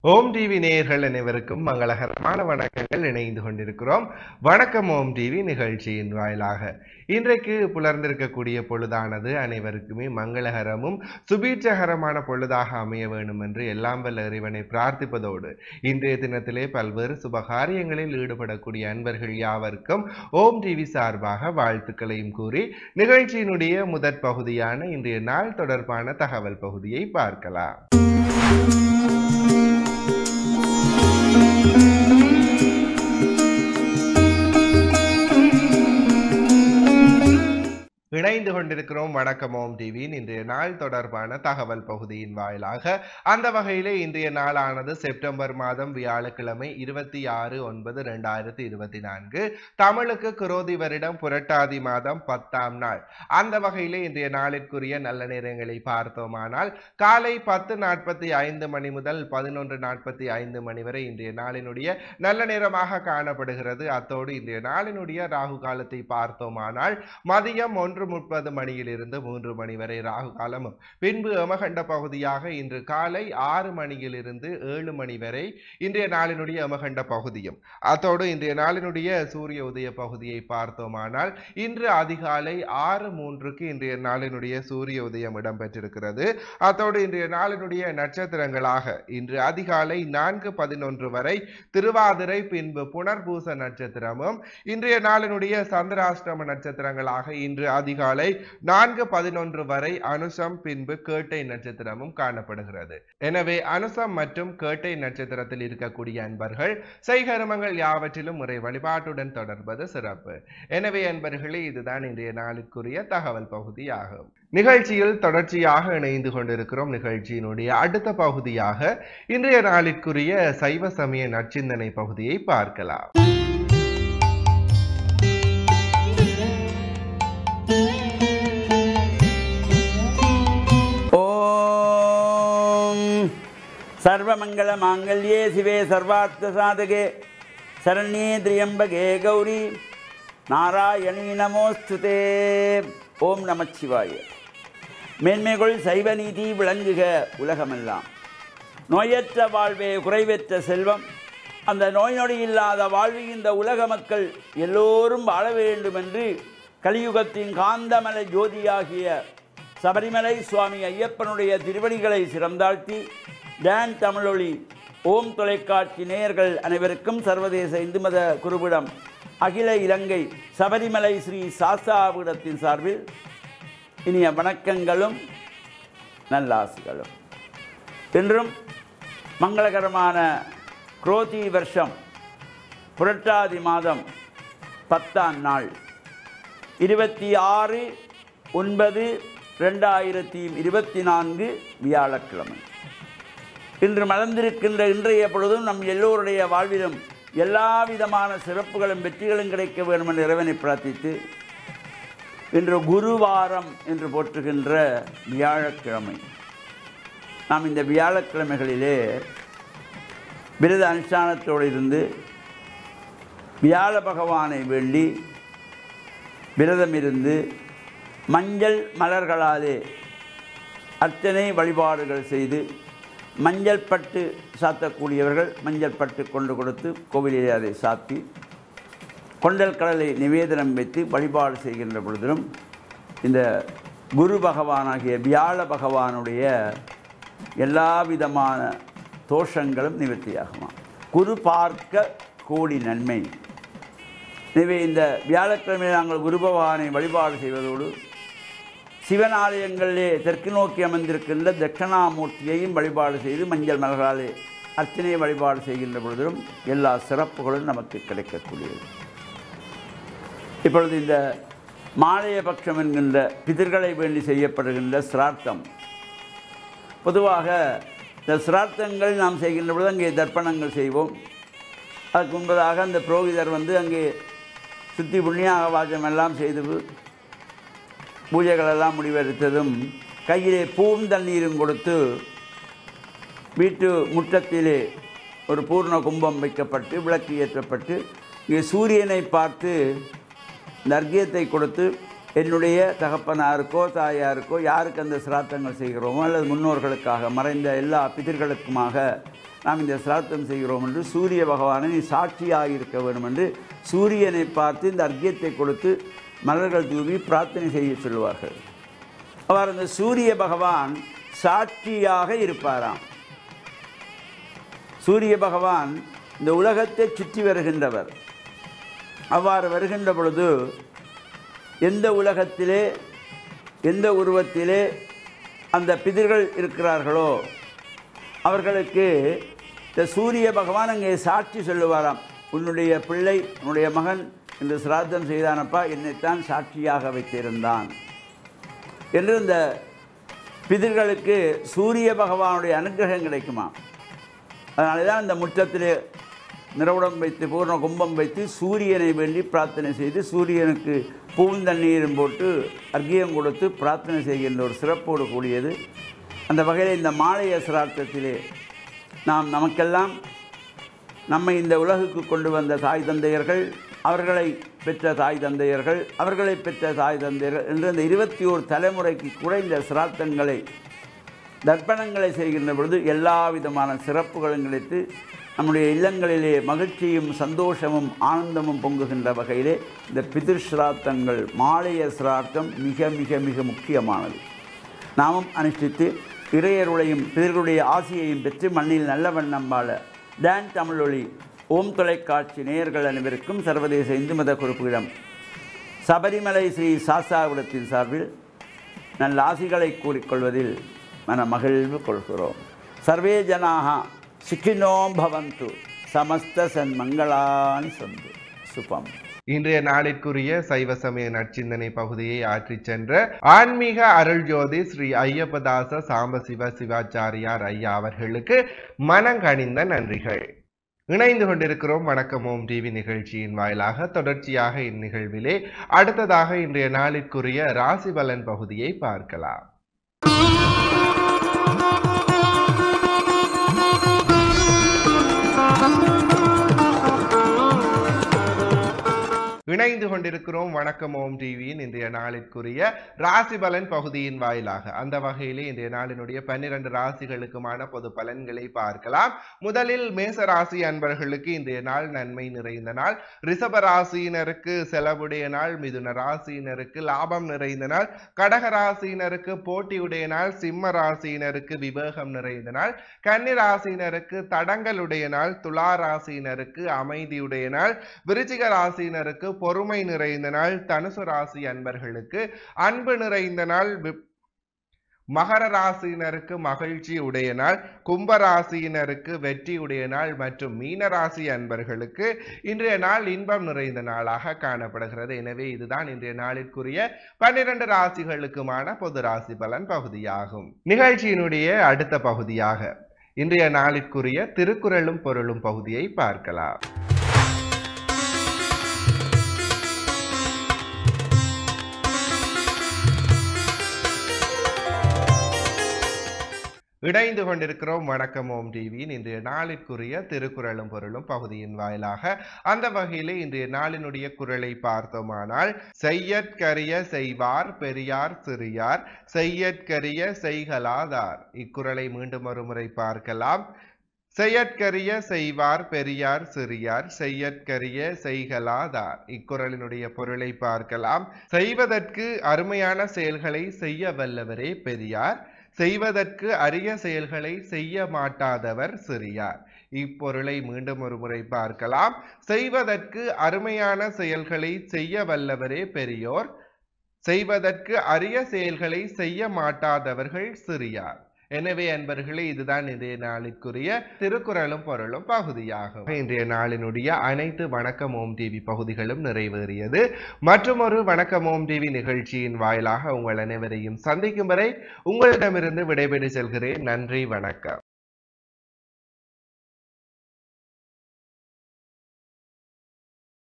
ஓம் TV நேயர்கள் அனைவருக்கும் மங்களகரமான வணக்கங்கள் இணைந்து கொண்டிருக்கிறோம் வணக்கம் ஓம் டிவி நிகழ்ச்சியின் வாயிலாக இன்றைக்கு புலர்ந்திருக்கக்கூடிய பொழுதானது அனைவருக்குமே மங்களகரமும் சுபீட்சகரமான பொழுதாக அமைய வேண்டும் என்று எல்லாம் வல்ல இறைவனை பிரார்த்திப்பதோடு இன்றைய தினத்திலே பல்வேறு சுபகாரியங்களில் ஈடுபடக்கூடிய அன்பர்கள் யாவருக்கும் ஓம் டிவி சார்பாக வாழ்த்துக்களையும் கூறி நிகழ்ச்சியினுடைய முதற் பகுதியான இன்றைய நாள் தொடர்பான தகவல் பகுதியை பார்க்கலாம் இணைந்து கொண்டிருக்கிறோம் வணக்கம் ஓம் டிவியின் இன்றைய நாள் தொடர்பான தகவல் பகுதியின் வாயிலாக அந்த வகையிலே இன்றைய நாளானது செப்டம்பர் மாதம் வியாழக்கிழமை இருபத்தி ஆறு ஒன்பது ரெண்டாயிரத்தி இருபத்தி நான்கு தமிழுக்கு குரோதி வருடம் புரட்டாதி மாதம் பத்தாம் நாள் அந்த வகையிலே இன்றைய நாளிற்குரிய நல்ல நேரங்களை பார்த்தோமானால் காலை பத்து நாற்பத்தி ஐந்து மணி முதல் பதினொன்று நாற்பத்தி ஐந்து மணி வரை இன்றைய நாளினுடைய நல்ல நேரமாக காணப்படுகிறது அத்தோடு இன்றைய நாளினுடைய ராகு காலத்தை பார்த்தோமானால் மதியம் ஒன்று முப்பது மணியிலிருந்து மூன்று மணி வரை ராகு காலமும் பின்பு யமகண்ட பகுதியாக இன்று காலை ஆறு மணியிலிருந்து ஏழு மணி வரை இன்றைய நாளினுடைய யமகண்ட பகுதியும் அத்தோடு இன்றைய நாளினுடைய சூரிய உதய பகுதியை பார்த்தோமானால் இன்று அதிகாலை ஆறு மூன்றுக்கு இன்றைய நாளினுடைய சூரிய உதயம் இடம்பெற்றிருக்கிறது அத்தோடு இன்றைய நாளினுடைய நட்சத்திரங்களாக இன்று அதிகாலை நான்கு பதினொன்று வரை திருவாதிரை பின்பு புனர்பூச நட்சத்திரமும் இன்றைய நாளினுடைய சந்திராஷ்டம நட்சத்திரங்களாக இன்று அதிகாலை நான்கு பதினொன்று வரை அனுசம் பின்பு கேட்டை நட்சத்திரமும் காணப்படுகிறது எனவே அனுசம் மற்றும் கேட்டை நட்சத்திரத்தில் இருக்கக்கூடிய அன்பர்கள் செய்கருமங்கள் யாவற்றிலும் முறை வழிபாட்டுடன் தொடர்பது சிறப்பு எனவே அன்பர்களே இதுதான் இன்றைய நாளுக்குரிய தகவல் பகுதியாகும் நிகழ்ச்சியில் தொடர்ச்சியாக இணைந்து கொண்டிருக்கிறோம் நிகழ்ச்சியினுடைய அடுத்த பகுதியாக இன்றைய நாளிற்குரிய சைவ சமய நற்சிந்தனை பகுதியை பார்க்கலாம் ஓம் சர்வமங்கள மாங்கல்யே சிவே சர்வார்த்த சாதகே சரண்யே திரியம்பகே கௌரி நாராயணி நமோஸ்துதே ஓம் நமச்சிவாய மேன்மைகள் சைவ நீதி விளங்குக உலகமெல்லாம் நோயற்ற வாழ்வே குறைவற்ற செல்வம் அந்த நோய் நொடி இல்லாத வாழ்வை இந்த உலக மக்கள் எல்லோரும் வாழ வேண்டும் என்று கலியுகத்தின் காந்தமல ஜோதியாகிய சபரிமலை சுவாமி ஐயப்பனுடைய திருவடிகளை சிறந்தாழ்த்தி டான் தமிழொலி ஓம் தொலைக்காட்சி நேயர்கள் அனைவருக்கும் சர்வதேச இந்து மத குருவிடம் அகில இலங்கை சபரிமலை ஸ்ரீ சாஸ்தாபீடத்தின் சார்பில் இனிய வணக்கங்களும் நல்லாசிகளும் இன்றும் மங்களகரமான குரோதி வருஷம் புரட்டாதி மாதம் பத்தாம் நாள் இருபத்தி ஆறு ஒன்பது ரெண்டாயிரத்தி இருபத்தி நான்கு வியாழக்கிழமை இன்று மலர்ந்திருக்கின்ற இன்றைய பொழுதும் நம் எல்லோருடைய வாழ்விலும் எல்லா விதமான சிறப்புகளும் வெற்றிகளும் கிடைக்க வேண்டும் என்று இறைவனை பிரார்த்தித்து இன்று குருவாரம் என்று போற்றுகின்ற வியாழக்கிழமை நாம் இந்த வியாழக்கிழமைகளிலே விரத அனுஷ்டானத்தோடு இருந்து வியாழ பகவானை வேண்டி விரதம் இருந்து மஞ்சள் மலர்களாலே அர்ச்சனை வழிபாடுகள் செய்து மஞ்சள் பட்டு சாத்தக்கூடியவர்கள் மஞ்சள் பட்டு கொண்டு கொடுத்து கோவிலிலே அதை சாத்தி கொண்டல் கடலை நிவேதனம் வைத்து வழிபாடு செய்கின்ற பொழுதிலும் இந்த குரு பகவானாகிய வியாழ பகவானுடைய எல்லா விதமான தோஷங்களும் நிவர்த்தியாகுமா குரு பார்க்க கோடி நன்மை எனவே இந்த வியாழக்கிழமை நாங்கள் குரு பகவானை வழிபாடு செய்வதோடு சிவன் ஆலயங்களிலே தெற்கு நோக்கி அமர்ந்திருக்கின்ற தட்சணாமூர்த்தியையும் வழிபாடு செய்து மஞ்சள் மலர்களாலே அர்ச்சனை வழிபாடு செய்கின்ற பொழுதிலும் எல்லா சிறப்புகளும் நமக்கு கிடைக்கக்கூடியது இப்பொழுது இந்த மாலைய பட்சம் என்கின்ற பிதர்களை வேண்டி செய்யப்படுகின்ற சிரார்த்தம் பொதுவாக இந்த சிரார்த்தங்கள் நாம் செய்கின்ற பொழுது அங்கே தர்ப்பணங்கள் செய்வோம் அதுக்கு முன்பதாக அந்த புரோகிதர் வந்து அங்கே சுத்தி புண்ணியாக வாஜம் எல்லாம் செய்து பூஜைகளெல்லாம் முடிவெடுத்ததும் கையிலே பூவும் தண்ணீரும் கொடுத்து வீட்டு முற்றத்திலே ஒரு பூர்ண கும்பம் வைக்கப்பட்டு விளக்கு ஏற்றப்பட்டு இங்கே சூரியனை பார்த்து இந்த அர்க்கியத்தை கொடுத்து என்னுடைய தகப்பனாருக்கோ தாயாருக்கோ யாருக்கு அந்த சிராத்தங்கள் செய்கிறோமோ அல்லது முன்னோர்களுக்காக மறைந்த எல்லா பிதர்களுக்குமாக நாம் இந்த சிரார்த்தம் செய்கிறோம் என்று சூரிய பகவானை நீ சாட்சியாக இருக்க வேண்டும் என்று சூரியனை பார்த்து இந்த அர்க்கியத்தை கொடுத்து மலர்கள் தூவி பிரார்த்தனை செய்ய சொல்வார்கள் அவர் அந்த சூரிய பகவான் சாட்சியாக இருப்பாராம் சூரிய பகவான் இந்த உலகத்தை சுற்றி வருகின்றவர் அவ்வாறு வருகின்ற பொழுது எந்த உலகத்திலே எந்த உருவத்திலே அந்த பிதிர்கள் இருக்கிறார்களோ அவர்களுக்கு இந்த சூரிய பகவான் அங்கே சாட்சி சொல்லுவாராம் உன்னுடைய பிள்ளை உன்னுடைய மகன் என்று சிராத்தம் செய்தானப்பா என்னைத்தான் சாட்சியாக வைத்திருந்தான் என்று இந்த பிதிர்களுக்கு சூரிய பகவானுடைய அனுகிரகம் கிடைக்குமா அதனால தான் இந்த முற்றத்திலே நிறவுடம் வைத்து பூர்ண கும்பம் வைத்து சூரியனை வேண்டி பிரார்த்தனை செய்து சூரியனுக்கு பூந்தண்ணீரும் போட்டு அர்க்கியம் கொடுத்து பிரார்த்தனை செய்கின்ற ஒரு சிறப்போடு கூடியது அந்த வகையில் இந்த மாலைய சிரார்த்தத்திலே நாம் நமக்கெல்லாம் நம்மை இந்த உலகுக்கு கொண்டு வந்த தாய் தந்தையர்கள் அவர்களை பெற்ற தாய் தந்தையர்கள் அவர்களை பெற்ற தாய் தந்தையர்கள் என்று இந்த இருபத்தி ஓரு தலைமுறைக்கு கூட இந்த சிரார்த்தங்களை தர்ப்பணங்களை செய்கின்ற பொழுது எல்லா விதமான சிறப்புகளும் கிடைத்து நம்முடைய இல்லங்களிலே மகிழ்ச்சியும் சந்தோஷமும் ஆனந்தமும் பொங்குகின்ற வகையிலே இந்த பிதிர் சிரார்த்தங்கள் மாலைய சிரார்த்தம் மிக மிக மிக முக்கியமானது நாமும் அனுஷ்டித்து இறையருளையும் பிறர்களுடைய ஆசியையும் பெற்று மண்ணில் நல்ல வண்ணம் வாழ டான் தமிழொலி ஓம் தொலைக்காட்சி நேயர்கள் அனைவருக்கும் சர்வதேச இந்து மத குறிப்பிடம் சபரிமலை ஸ்ரீ சாஸ்தாபுரத்தின் சார்பில் நல்ல ஆசிகளை கூறிக்கொள்வதில் மன மகிழ்வு கொள்கிறோம் சர்வே ஜனாக சுகினோம் பவந்து சமஸ்த சன்மங்களானி சந்து சுபம் இன்றைய நாளிற்குரிய சைவ சமய நற்சிந்தனை பகுதியை ஆற்றிச் சென்ற ஆன்மீக அருள் ஜோதி ஸ்ரீ ஐயப்பதாச சாம்பசிவ சிவாச்சாரியார் ஐயா அவர்களுக்கு மனங்கனிந்த நன்றிகள் இணைந்து கொண்டிருக்கிறோம் வணக்கம் ஓம் டிவி நிகழ்ச்சியின் வாயிலாக தொடர்ச்சியாக இந்நிகழ்விலே அடுத்ததாக இன்றைய நாளிற்குரிய ராசி பலன் பகுதியை பார்க்கலாம் இணைந்து கொண்டிருக்கிறோம் வணக்கம் ஓம் டிவியின் இன்றைய நாளிற்குரிய ராசி பலன் பகுதியின் வாயிலாக அந்த வகையிலே இன்றைய நாளினுடைய பன்னிரண்டு ராசிகளுக்குமான பொது பலன்களை பார்க்கலாம் முதலில் மேச ராசி அன்பர்களுக்கு இன்றைய நாள் நன்மை நிறைந்த நாள் ரிஷப ராசியினருக்கு செலவுடைய நாள் மிதுன ராசியினருக்கு லாபம் நிறைந்த நாள் கடக ராசியினருக்கு போட்டியுடைய நாள் சிம்ம ராசியினருக்கு விவேகம் நிறைந்த நாள் கன்னி ராசியினருக்கு தடங்களுடைய நாள் துலா ராசியினருக்கு அமைதியுடைய நாள் விருச்சிக ராசியினருக்கு பொறுமை நிறைந்த நாள் தனுசு ராசி அன்பர்களுக்கு அன்பு நிறைந்த நாள் வி- மகர ராசியினருக்கு மகிழ்ச்சி உடைய நாள் கும்ப ராசியினருக்கு வெற்றி உடைய நாள் மற்றும் மீன ராசி அன்பர்களுக்கு இன்றைய நாள் இன்பம் நிறைந்த நாளாக காணப்படுகிறது எனவே இதுதான் இன்றைய நாளிற்குரிய பன்னிரண்டு ராசிகளுக்குமான பொது ராசி பலன் பகுதியாகும் நிகழ்ச்சியினுடைய அடுத்த பகுதியாக இன்றைய நாளிற்குரிய திருக்குறளும் பொருளும் பகுதியை பார்க்கலாம் இணைந்து கொண்டிருக்கிறோம் வணக்கம் ஓம் டிவியின் இன்றைய நாளிற்குரிய திருக்குறளும் பொருளும் பகுதியின் வாயிலாக அந்த வகையிலே இன்றைய நாளினுடைய குரலை பார்த்தோமானால் செய்யற்கரிய செய்வார் பெரியார் சிறியார் செய்யற்கரிய செய்கலாதார் இக்குறளை மீண்டும் ஒரு முறை பார்க்கலாம் செய்யற்கரிய செய்வார் பெரியார் சிறியார் செய்யற்கரிய செய்கலாதார் இக்குறளினுடைய பொருளை பார்க்கலாம் செய்வதற்கு அருமையான செயல்களை செய்ய வல்லவரே பெரியார் செய்வதற்கு அரிய செயல்களை செய்ய மாட்டாதவர் சிறியார் இப்பொருளை மீண்டும் ஒரு முறை பார்க்கலாம் செய்வதற்கு அருமையான செயல்களை செய்ய வல்லவரே பெரியோர் செய்வதற்கு அரிய செயல்களை செய்ய மாட்டாதவர்கள் சிறியார் எனவே அன்பர்களே இதுதான் இன்றைய நாளுக்குரிய திருக்குறளும் பொருளும் பகுதியாகும் இன்றைய நாளினுடைய அனைத்து வணக்கம் ஓம் டிவி பகுதிகளும் நிறைவேறியது மற்றும் ஒரு வணக்கம் ஓம் டிவி நிகழ்ச்சியின் வாயிலாக உங்கள் அனைவரையும் சந்திக்கும் வரை உங்களிடமிருந்து விடைபெற்று செல்கிறேன் நன்றி வணக்கம்